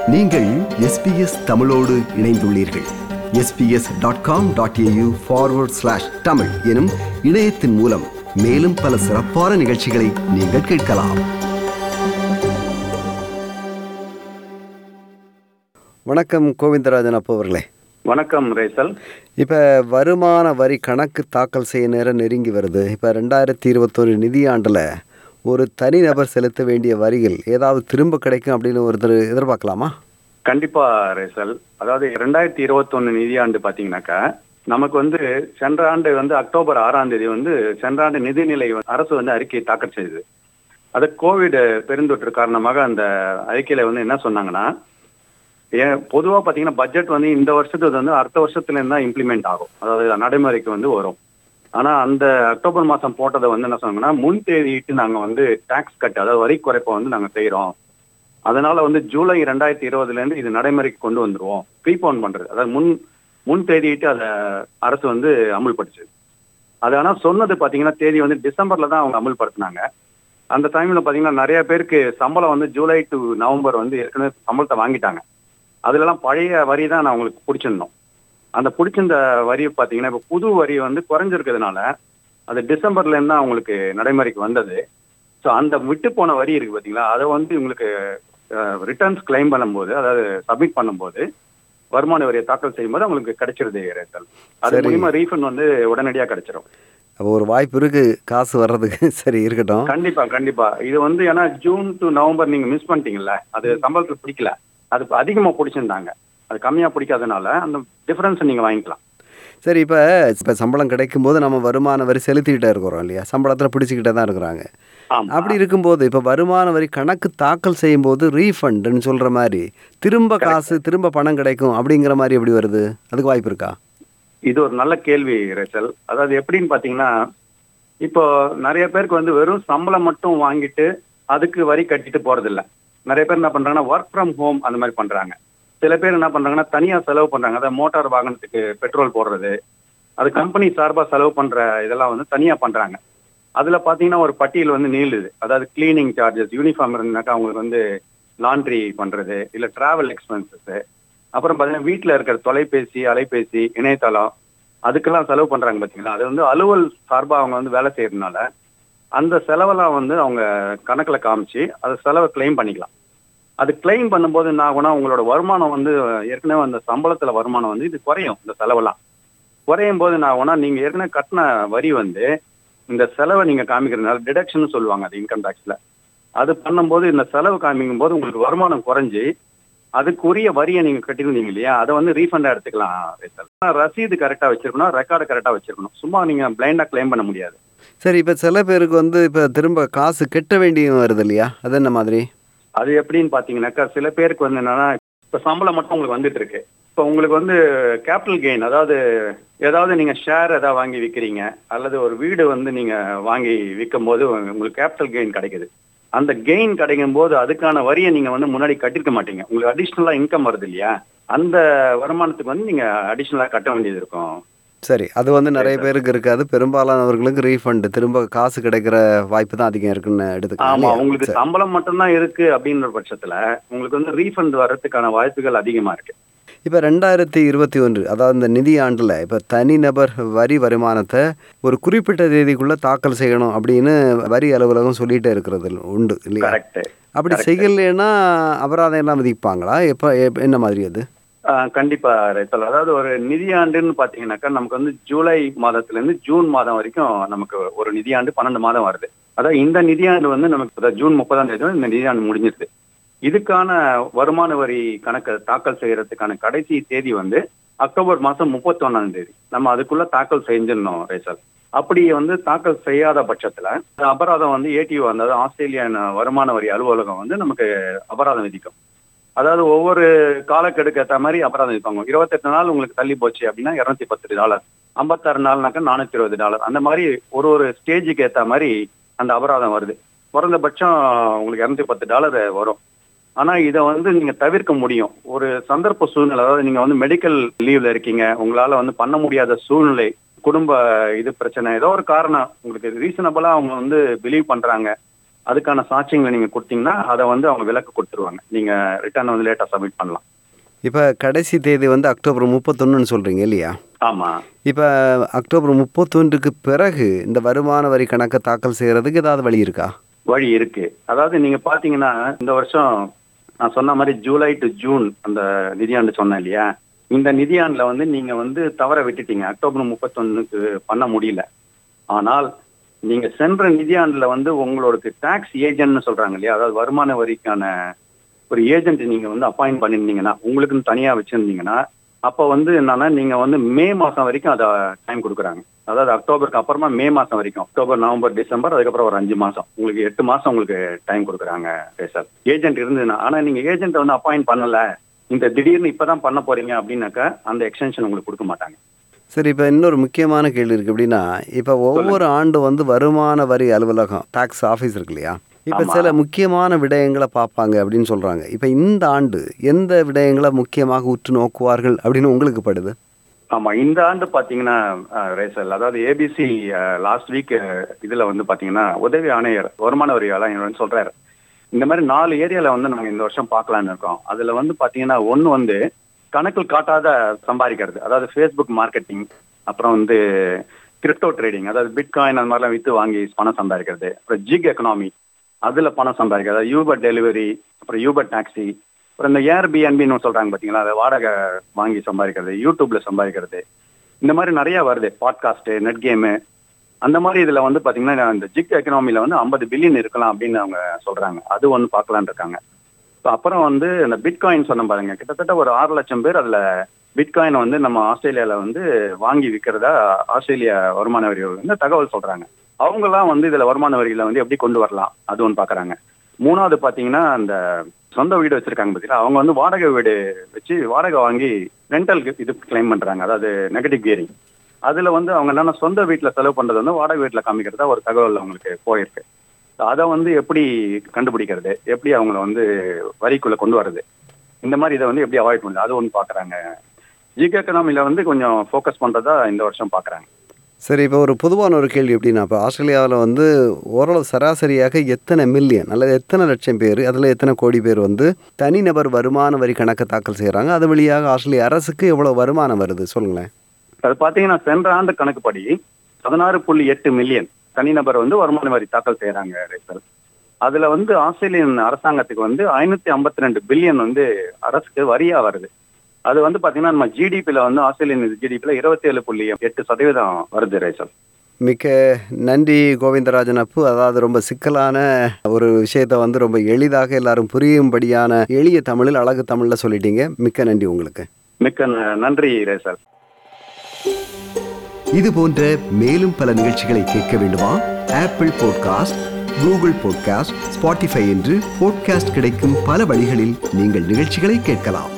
நீங்கள் எஸ்பிஎஸ் தமிழோடு இணைந்துள்ளீர்கள் SBS dot com dot AU forward slash Tamil எனும் இணையத்தின் மூலம் மேலும் பல சிறப்பான நிகழ்ச்சிகளை நீங்கள் கேட்கலாம் வணக்கம் கோவிந்தராஜன் அப்போ அவர்களே வணக்கம் ரேசல் இப்போ வருமான வரி கணக்கு தாக்கல் செய்ய நேரம் நெருங்கி வருது இப்போ ரெண்டாயிரத்தி இருபத்தொரு நிதியாண்டில் ஒரு தனிநபர் செலுத்த வேண்டிய வரிகள் ஏதாவது திரும்ப கிடைக்கும் அப்படின்னு ஒருத்தர் எதிர்பார்க்கலாமா கண்டிப்பா ரேசல் அதாவது ரெண்டாயிரத்தி இருபத்தொன்னு நிதியாண்டு பாத்தீங்கன்னாக்கா நமக்கு வந்து சென்ற ஆண்டு வந்து அக்டோபர் ஆறாம் தேதி வந்து சென்ற ஆண்டு நிதிநிலை அரசு வந்து அறிக்கையை தாக்கல் செய்தது அது கோவிட் பெருந்தொற்று காரணமாக அந்த அறிக்கையில வந்து என்ன சொன்னாங்கன்னா ஏன் பொதுவா பாத்தீங்கன்னா பட்ஜெட் வந்து இந்த வருஷத்துக்கு வந்து அடுத்த வருஷத்துல இருந்து தான் இம்ப்ளிமெண்ட் ஆகும் அதாவது நடைமுறைக்கு வந்து வரும் ஆனா அந்த அக்டோபர் மாசம் போட்டதை வந்து என்ன சொன்னாங்கன்னா முன் தேதியிட்டு நாங்க வந்து டாக்ஸ் கட் அதாவது வரி குறைப்பை வந்து நாங்க செய்யறோம் அதனால வந்து ஜூலை ரெண்டாயிரத்தி இருபதுல இருந்து இது நடைமுறைக்கு கொண்டு வந்துருவோம் ப்ரீபோன் பண்றது அதாவது முன் முன் தேதியிட்டு அதை அரசு வந்து அமுல்படுச்சு அது ஆனா சொன்னது பாத்தீங்கன்னா தேதி வந்து டிசம்பர்ல தான் அவங்க அமுல்படுத்தினாங்க அந்த டைம்ல பாத்தீங்கன்னா நிறைய பேருக்கு சம்பளம் வந்து ஜூலை டு நவம்பர் வந்து ஏற்கனவே சம்பளத்தை வாங்கிட்டாங்க அதுல எல்லாம் பழைய வரி தான் நான் உங்களுக்கு பிடிச்சிருந்தோம் அந்த பிடிச்சிருந்த வரி பாத்தீங்கன்னா இப்ப புது வரி வந்து குறைஞ்சிருக்கிறதுனால அது டிசம்பர்ல இருந்து தான் அவங்களுக்கு நடைமுறைக்கு வந்தது ஸோ அந்த விட்டு போன வரி இருக்கு பாத்தீங்களா அதை வந்து உங்களுக்கு ரிட்டர்ன்ஸ் கிளைம் பண்ணும்போது அதாவது சப்மிட் பண்ணும்போது வருமான வரியை தாக்கல் செய்யும்போது அவங்களுக்கு கிடைச்சிருது ரேட்டல் அது சரி. மூலியமா ரீஃபண்ட் வந்து உடனடியா கிடைச்சிரும் அப்போ ஒரு வாய்ப்பு இருக்கு காசு வர்றதுக்கு சரி இருக்கட்டும் கண்டிப்பா கண்டிப்பா இது வந்து ஏன்னா ஜூன் டு நவம்பர் நீங்க மிஸ் பண்ணிட்டீங்கல்ல அது சம்பளத்துல பிடிக்கல அது அதிகமா பிடிச்சிருந்தாங்க அது கம்மியா பிடிக்காதனால அந்த டிஃபரன்ஸ் நீங்க வாங்கிக்கலாம் சரி இப்போ இப்போ சம்பளம் கிடைக்கும் போது நம்ம வருமான வரி செலுத்திக்கிட்டே இருக்கிறோம் இல்லையா சம்பளத்தில் பிடிச்சிக்கிட்டே தான் இருக்கிறாங்க ஆமா அப்படி இருக்கும்போது இப்போ வருமான வரி கணக்கு தாக்கல் செய்யும்போது ரீஃபண்டுன்னு சொல்கிற மாதிரி திரும்ப காசு திரும்ப பணம் கிடைக்கும் அப்படிங்கிற மாதிரி எப்படி வருது அதுக்கு வாய்ப்பு இருக்கா இது ஒரு நல்ல கேள்வி ரேச்சல் அதாவது எப்படின்னு பாத்தீங்கன்னா இப்போ நிறைய பேருக்கு வந்து வெறும் சம்பளம் மட்டும் வாங்கிட்டு அதுக்கு வரி கட்டிட்டு போறது இல்ல நிறைய பேர் என்ன பண்றாங்கன்னா ஒர்க் ஃப்ரம் ஹோம் அந்த மாதிரி பண்றாங்க சில பேர் என்ன பண்றாங்கன்னா தனியா செலவு பண்றாங்க அதாவது மோட்டார் வாகனத்துக்கு பெட்ரோல் போடுறது அது கம்பெனி சார்பா செலவு பண்ற இதெல்லாம் வந்து தனியா பண்றாங்க அதுல பாத்தீங்கன்னா ஒரு பட்டியல் வந்து நீளுது அதாவது கிளீனிங் சார்ஜஸ் யூனிஃபார்ம் இருந்தாக்கா அவங்களுக்கு வந்து லாண்ட்ரி பண்றது இல்ல டிராவல் எக்ஸ்பென்சஸ் அப்புறம் பாத்தீங்கன்னா வீட்டுல இருக்கிற தொலைபேசி அலைபேசி இணையதளம் அதுக்கெல்லாம் செலவு பண்றாங்க பாத்தீங்களா அது வந்து அலுவல் சார்பா அவங்க வந்து வேலை செய்யறதுனால அந்த செலவெல்லாம் வந்து அவங்க கணக்குல காமிச்சு அந்த செலவை கிளைம் பண்ணிக்கலாம் அது கிளைம் பண்ணும்போது என்ன ஆகும்னா உங்களோட வருமானம் வந்து ஏற்கனவே அந்த சம்பளத்துல வருமானம் வந்து இது குறையும் இந்த செலவெல்லாம் குறையும் போது என்ன ஆகும்னா நீங்க ஏற்கனவே கட்டின வரி வந்து இந்த செலவை நீங்க காமிக்கிறதுனால டிடக்ஷன் சொல்லுவாங்க அது இன்கம் டாக்ஸ்ல அது பண்ணும்போது இந்த செலவு காமிக்கும் போது உங்களுக்கு வருமானம் குறைஞ்சு அதுக்குரிய வரியை நீங்க கட்டியிருந்தீங்க இல்லையா அதை வந்து ரீஃபண்டா எடுத்துக்கலாம் ரேசல். ஆனா ரசீது கரெக்டா வச்சிருக்கணும் ரெக்கார்டு கரெக்டா வச்சிருக்கணும் சும்மா நீங்க பிளைண்டா கிளைம் பண்ண முடியாது சரி இப்போ சில பேருக்கு வந்து இப்போ திரும்ப காசு கெட்ட வேண்டியும் வருது இல்லையா அது என்ன மாதிரி அது எப்படின்னு பாத்தீங்கன்னாக்கா சில பேருக்கு வந்து என்னன்னா இப்ப சம்பளம் மட்டும் உங்களுக்கு வந்துட்டு இருக்கு இப்போ உங்களுக்கு வந்து கேபிட்டல் கெயின் அதாவது ஏதாவது நீங்க ஷேர் ஏதாவது வாங்கி விற்கிறீங்க அல்லது ஒரு வீடு வந்து நீங்க வாங்கி விற்கும் போது உங்களுக்கு கேபிட்டல் கெயின் கிடைக்குது அந்த கெயின் கிடைக்கும் போது அதுக்கான வரியை நீங்க வந்து முன்னாடி கட்டிருக்க மாட்டீங்க உங்களுக்கு அடிஷ்னலா இன்கம் வருது இல்லையா அந்த வருமானத்துக்கு வந்து நீங்க அடிஷ்னலா கட்ட வேண்டியது இருக்கும் சரி அது வந்து நிறைய பேருக்கு இருக்காது பெரும்பாலானவர்களுக்கு ரீஃபண்ட் திரும்ப காசு கிடைக்கிற வாய்ப்பு தான் அதிகம் இருக்குன்னு ஆமா எடுத்துக்கலாம் உங்களுக்கு சரி. சம்பளம் மட்டும்தான் இருக்கு அப்படின்ற பட்சத்துல உங்களுக்கு வந்து ரீஃபண்ட் வர்றதுக்கான வாய்ப்புகள் அதிகமா இருக்கு இப்போ ரெண்டாயிரத்தி இருபத்தி ஒன்று அதாவது இந்த நிதி ஆண்டில் இப்போ தனிநபர் வரி வருமானத்தை ஒரு குறிப்பிட்ட தேதிக்குள்ளே தாக்கல் செய்யணும் அப்படின்னு வரி அலுவலகம் சொல்லிகிட்டே இருக்கிறது உண்டு இல்லையா கரெக்ட் அப்படி செய்யலைன்னா அபராதம் எல்லாம் விதிப்பாங்களா எப்போ எப்ப- என்ன மாதிரி அது கண்டிப்பா ரைத்தல் அதாவது ஒரு நிதியாண்டுன்னு பாத்தீங்கன்னாக்கா நமக்கு வந்து ஜூலை மாதத்துல இருந்து ஜூன் மாதம் வரைக்கும் நமக்கு ஒரு நிதியாண்டு பன்னெண்டு மாதம் வருது அதாவது இந்த நிதியாண்டு வந்து நமக்கு அதாவது ஜூன் முப்பதாம் தேதி வந்து இந்த நிதியாண்டு முடிஞ்சிருது இதுக்கான வருமான வரி கணக்கை தாக்கல் செய்யறதுக்கான கடைசி தேதி வந்து அக்டோபர் மாசம் முப்பத்தொன்னாம் தேதி நம்ம அதுக்குள்ள தாக்கல் செஞ்சிடணும் ரேசல் அப்படி வந்து தாக்கல் செய்யாத பட்சத்துல அபராதம் வந்து ஏடிஓ அதாவது ஆஸ்திரேலியன் வருமான வரி அலுவலகம் வந்து நமக்கு அபராதம் விதிக்கும் அதாவது ஒவ்வொரு காலக்கெடுக்கு ஏற்ற மாதிரி அபராதம் விதிப்பாங்க இருபத்தெட்டு நாள் உங்களுக்கு தள்ளி போச்சு அப்படின்னா இருநூத்தி பத்து டாலர் ஐம்பத்தாறு நாள்னாக்கா நானூத்தி இருபது டாலர் அந்த மாதிரி ஒரு ஒரு ஸ்டேஜுக்கு ஏற்ற மாதிரி அந்த அபராதம் வருது குறைந்தபட்சம் உங்களுக்கு இருநூத்தி பத்து டாலர் வரும் ஆனா இதை வந்து நீங்க தவிர்க்க முடியும் ஒரு சந்தர்ப்ப சூழ்நிலை அதாவது நீங்க வந்து மெடிக்கல் லீவ்ல இருக்கீங்க உங்களால வந்து பண்ண முடியாத சூழ்நிலை குடும்ப இது பிரச்சனை ஏதோ ஒரு காரணம் உங்களுக்கு ரீசனபிளா அவங்க வந்து பிலீவ் பண்றாங்க அதுக்கான சாட்சியங்களை நீங்க கொடுத்தீங்கன்னா அதை வந்து அவங்க விலக்கு கொடுத்துருவாங்க நீங்க ரிட்டர்ன் வந்து லேட்டா சப்மிட் பண்ணலாம் இப்போ கடைசி தேதி வந்து அக்டோபர் முப்பத்தொன்னுன்னு சொல்கிறீங்க இல்லையா ஆமா இப்போ அக்டோபர் முப்பத்தொன்றுக்கு பிறகு இந்த வருமான வரி கணக்கை தாக்கல் செய்கிறதுக்கு ஏதாவது வழி இருக்கா வழி இருக்கு அதாவது நீங்க பாத்தீங்கன்னா இந்த வருஷம் நான் சொன்ன மாதிரி ஜூலை டு ஜூன் அந்த நிதியாண்டு சொன்னேன் இல்லையா இந்த நிதியாண்டுல வந்து நீங்க வந்து தவற விட்டுட்டீங்க அக்டோபர் முப்பத்தொன்னுக்கு பண்ண முடியல ஆனால் நீங்க சென்ற நிதியாண்டுல வந்து உங்களுக்கு டாக்ஸ் ஏஜென்ட்னு சொல்றாங்க இல்லையா அதாவது வருமான வரிக்கான ஒரு ஏஜென்ட் நீங்க வந்து அப்பாயிண்ட் பண்ணிருந்தீங்கன்னா உங்களுக்குன்னு தனியா வச்சிருந்தீங்கன்னா அப்ப வந்து என்னன்னா நீங்க வந்து மே மாசம் வரைக்கும் அதை டைம் கொடுக்குறாங்க அதாவது அக்டோபருக்கு அப்புறமா மே மாசம் வரைக்கும் அக்டோபர் நவம்பர் டிசம்பர் அதுக்கப்புறம் ஒரு அஞ்சு மாசம் உங்களுக்கு எட்டு மாசம் உங்களுக்கு டைம் கொடுக்குறாங்க சார் ஏஜென்ட் இருந்ததுன்னா ஆனா நீங்க ஏஜென்ட் வந்து அப்பாயிண்ட் பண்ணல இந்த திடீர்னு இப்பதான் பண்ண போறீங்க அப்படின்னாக்கா அந்த எக்ஸ்டென்ஷன் உங்களுக்கு கொடுக்க மாட்டாங்க சரி இப்போ இன்னொரு முக்கியமான கேள்வி இருக்குது எப்படின்னா இப்போ ஒவ்வொரு ஆண்டு வந்து வருமான வரி அலுவலகம் டாக்ஸ் ஆஃபீஸ் இருக்கு இல்லையா இப்போ ஆமா. சில முக்கியமான விடயங்களை பார்ப்பாங்க அப்படின்னு சொல்கிறாங்க இப்போ இந்த ஆண்டு எந்த விடயங்களை முக்கியமாக உற்று நோக்குவார்கள் அப்படின்னு உங்களுக்கு படுது ஆமா இந்த ஆண்டு பாத்தீங்கன்னா அஹ், ரேசல் அதாவது ஏபிசி லாஸ்ட் வீக் இதுல வந்து பாத்தீங்கன்னா உதவி ஆணையர் வருமான வரி ஆணையர் வந்து சொல்றாரு இந்த மாதிரி நாலு ஏரியால வந்து நாங்க இந்த வருஷம் பார்க்கலாம்னு இருக்கோம் அதுல வந்து பாத்தீங்கன்னா ஒண்ணு வந்து கணக்கில் காட்டாத சம்பாதிக்கிறது அதாவது ஃபேஸ்புக் மார்க்கெட்டிங் அப்புறம் வந்து கிரிப்டோ ட்ரேடிங் அதாவது பிட்காயின் அந்த மாதிரிலாம் வித்து வாங்கி பணம் சம்பாதிக்கிறது அப்புறம் ஜிக் எக்கனாமி அதுல பணம் சம்பாதிக்கிறது அதாவது யூபர் டெலிவரி அப்புறம் யூபர் டாக்ஸி அப்புறம் இந்த ஏர்பிஎன்பின்னு சொல்றாங்க பாத்தீங்களா அதை வாடகை வாங்கி சம்பாதிக்கிறது யூடியூப்ல சம்பாதிக்கிறது இந்த மாதிரி நிறைய வருது பாட்காஸ்ட் நெட் கேமு அந்த மாதிரி இதுல வந்து பாத்தீங்கன்னா இந்த ஜிக் எக்கனாமில வந்து ஐம்பது பில்லியன் இருக்கலாம் அப்படின்னு அவங்க சொல்றாங்க அது ஒன்று பார்க்கலான்னு இருக்காங்க இப்போ அப்புறம் வந்து இந்த பிட்காயின் சொன்ன பாருங்க கிட்டத்தட்ட ஒரு ஆறு லட்சம் பேர் அதுல பிட்காயின் வந்து நம்ம ஆஸ்திரேலியால வந்து வாங்கி விற்கிறதா ஆஸ்திரேலியா வருமான வரி வந்து தகவல் சொல்றாங்க அவங்கெல்லாம் வந்து இதுல வருமான வரியில வந்து எப்படி கொண்டு வரலாம் அது ஒன்று பாக்குறாங்க மூணாவது பாத்தீங்கன்னா அந்த சொந்த வீடு வச்சிருக்காங்க பார்த்தீங்களா அவங்க வந்து வாடகை வீடு வச்சு வாடகை வாங்கி ரெண்டல் இது கிளைம் பண்றாங்க அதாவது நெகட்டிவ் கியரிங் அதுல வந்து அவங்க என்னன்னா சொந்த வீட்டுல செலவு பண்றது வந்து வாடகை வீட்டுல காமிக்கிறதா ஒரு தகவல் அவங்களுக்கு போயிருக்கு அதை வந்து எப்படி கண்டுபிடிக்கிறது எப்படி அவங்கள வந்து வரிக்குள்ள கொண்டு வர்றது இந்த மாதிரி இதை வந்து எப்படி அவாய்ட் பண்ணுறது அது ஒன்று பாக்குறாங்க ஜிகே எக்கனாமில வந்து கொஞ்சம் ஃபோக்கஸ் பண்றதா இந்த வருஷம் பாக்குறாங்க சரி இப்போ ஒரு பொதுவான ஒரு கேள்வி எப்படின்னா இப்போ ஆஸ்திரேலியாவில் வந்து ஓரளவு சராசரியாக எத்தனை மில்லியன் அல்லது எத்தனை லட்சம் பேர் அதில் எத்தனை கோடி பேர் வந்து தனிநபர் வருமான வரி கணக்கை தாக்கல் செய்கிறாங்க அது வழியாக ஆஸ்திரேலிய அரசுக்கு எவ்வளோ வருமானம் வருது சொல்லுங்களேன் அது பாத்தீங்கன்னா சென்ற ஆண்டு கணக்குப்படி பதினாறு புள்ளி எட்டு மில்லியன் தனிநபர் வந்து வருமான வரி தாக்கல் செய்யறாங்க ரேசல் அதுல வந்து ஆஸ்திரேலியன் அரசாங்கத்துக்கு வந்து ஐநூத்தி ஐம்பத்தி ரெண்டு பில்லியன் வந்து அரசுக்கு வரியா வருது அது வந்து பாத்தீங்கன்னா நம்ம ஜிடிபில வந்து ஆஸ்திரேலியன் ஜிடிபில இருபத்தி ஏழு புள்ளி எட்டு சதவீதம் வருது ரேசல் மிக்க நன்றி கோவிந்தராஜன் அப்பு அதாவது ரொம்ப சிக்கலான ஒரு விஷயத்தை வந்து ரொம்ப எளிதாக எல்லாரும் புரியும்படியான எளிய தமிழில் அழகு தமிழில் சொல்லிட்டீங்க மிக்க நன்றி உங்களுக்கு மிக்க ந- நன்றி ரேசல் இது போன்ற மேலும் பல நிகழ்ச்சிகளை கேட்க வேண்டுமா Apple podcast Google podcast Spotify என்று பாட்காஸ்ட் கிடைக்கும் பல வழிகளில் நீங்கள் நிகழ்ச்சிகளை கேட்கலாம்